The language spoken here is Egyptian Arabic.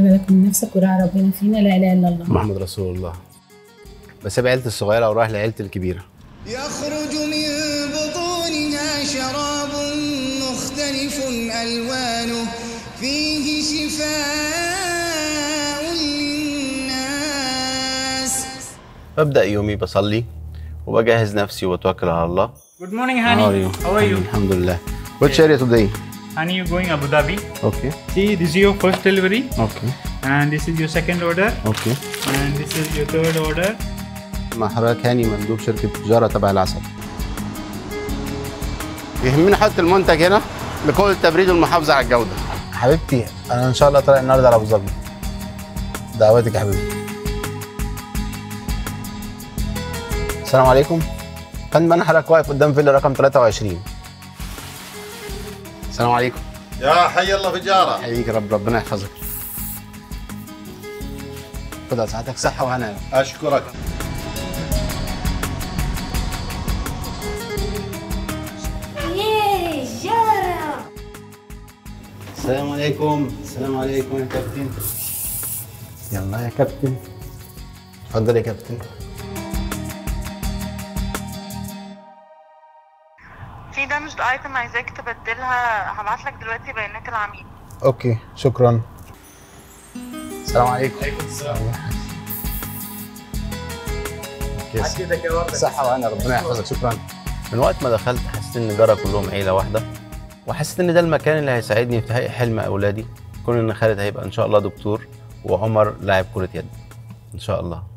بالك من نفسك وراعي ربنا فينا لا اله الا الله محمد رسول الله بسيب عيلتي الصغيره ورايح لعيلتي الكبيره يخرج من بطونها شراب مختلف ألوانه فيه شفاء للناس ببدا يومي بصلي وبجهز نفسي وبتوكل على الله Good morning, honey. How are you? How are you? الحمد لله Which area today? Honey, you're going Abu Dhabi. Okay. See, this is your first delivery, Okay. and this is your second order, Okay. and this is your third order. مع حضرتك هاني مندوب شركة تجارة تبع العسل يهمني احط المنتج هنا لكل التبريد والمحافظة على الجودة حبيبتي أنا إن شاء الله طالع النهاردة على أبو ظبي دعواتك يا حبيبتي السلام عليكم فندم أنا حضرتك واقف قدام فيلا رقم 23 السلام عليكم يا حي الله فجارة حييك رب ربنا يحفظك خد ساعتك صحة وهنا أشكرك السلام عليكم السلام عليكم يا كابتن يلا يا كابتن اتفضل يا كابتن في دامجد ايتم عايزاك تبدلها هبعت لك دلوقتي بيانات العميل اوكي شكرا السلام عليكم عليكم السلام صحة وأنا ربنا يحفظك شكرا من وقت ما دخلت حسيت إن جرى كلهم عيلة واحدة وحسيت إن ده المكان اللي هيساعدني في تحقيق حلم أولادي كون إن خالد هيبقى إن شاء الله دكتور وعمر لاعب كرة يد إن شاء الله